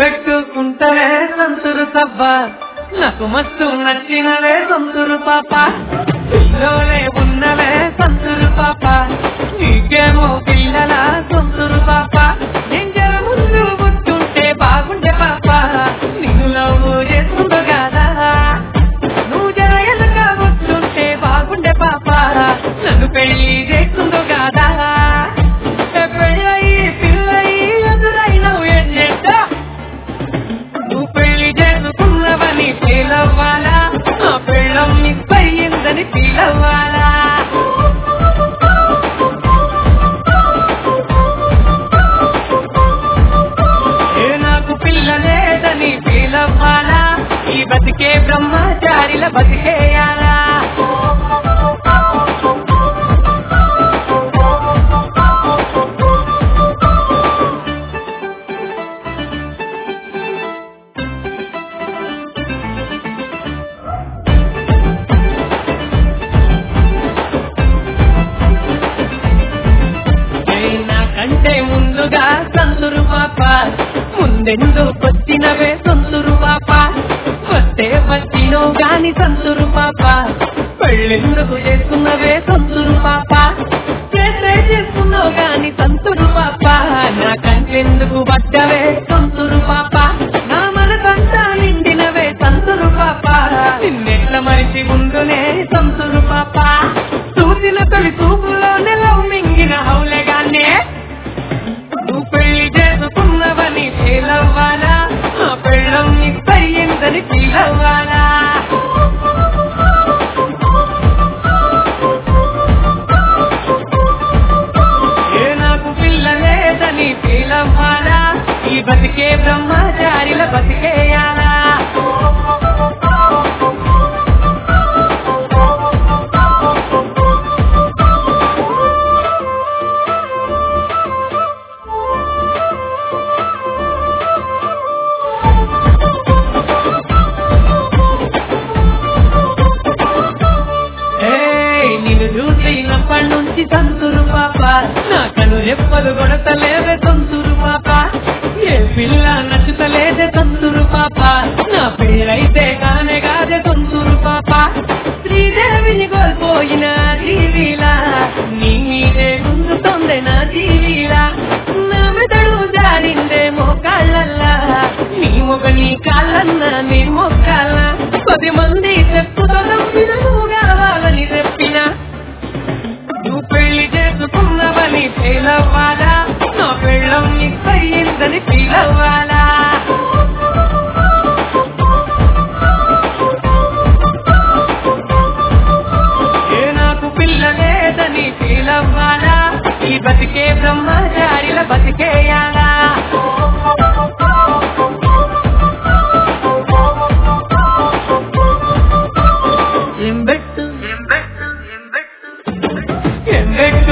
పెట్టుకుంటలే సంతురు సవ్వ నాకు మస్తు నచ్చినలే సంతురు పాప పిల్లోలే ఉన్నలే సంతురు పాప నీకేమో పిల్లల సంతురు పాప నేను జర ముందు కూర్చుంటే బాగుండే పాప నిన్ను లవ్ చేస్తుందో కాదా నువ్వు జర ఎనక కూర్చుంటే బాగుండే పాప నన్ను పెళ్లి చేస్తుందో కాదా ఏ పెళ్ళయి పిల్లయి ఎదురైనవు ఎన్నెట్ట నువ్వు పెళ్లి చేసుకున్నవని ఫీలవ్వాలా ఆ పెళ్ళం మిస్ అయ్యిందని ఫీలవ్వాలా ఏ నాకు పిల్ల లేదని ఫీలవ్వాలా ఈ బతికే బ్రహ్మచారిల బతికేయాలా నాకంటే ముందుగా సంతురు పాప ముందెందుకొచ్చినవే సంతురు పాప వస్తే వచ్చినో గాని సంతురు పాప పెళ్ళెందుకు చేసుకున్నవే సంతురు పాప చేస్తే చేసుకున్నావు గాని సంతురు పాప నా కంటెందుకు పడ్డవే సంతురు పాప నా మనసంతా నిండినవే సంతురు పాప నిన్నెట్ల మనిషి ఉండునే సంతురు పాప చూసిన తొలి చూపులోనే లవ్ మింగిన హౌలెగానే నువ్వు పెళ్లి చేసుకున్నవని ఫీలవ్వాలా ఆ పెళ్ళం మిస్ అయ్యిందని ఫీలవ్వాలా ఏ నాకు పిల్ల లేదని ఫీలవ్వాలా ఈ బతికే బ్రహ్మచారిల బతికేయాలా ఏయ్, నిన్ను చూసినప్పటి నుంచి సంతురు పాప నా కను రెప్పలు కొడతలేదే సంతురు పాప ఏ పిల్ల నచ్చుతలేదే సంతురు పాప నా పేరైతే కానే కాదే సంతురు పాప శ్రీదేవిని కోల్పోయిన జీవిలా నీ మీదే గుంజుతోందే నా జీవిలా నా మెదడు జారిందే మోకాళ్ళల్లా నీ మొగ నీ కాళ్ళన్నా నీ మొక్కాల పది మంది చెప్పుతో నమ్మిన నువ్వు కావాలని చెప్పిన నువ్వు పెళ్లి చేసుకున్నవని ఫీలవ్వాలా నా పెళ్ళం మిస్ అయ్యిందని ఫీలవ్వాలా ఏ నాకు పిల్ల లేదని ఫీలవ్వాలా ఈ బతికే బ్రహ్మచారిల బతికేయాలా ఎంబెట్టు ఎంబెట్టు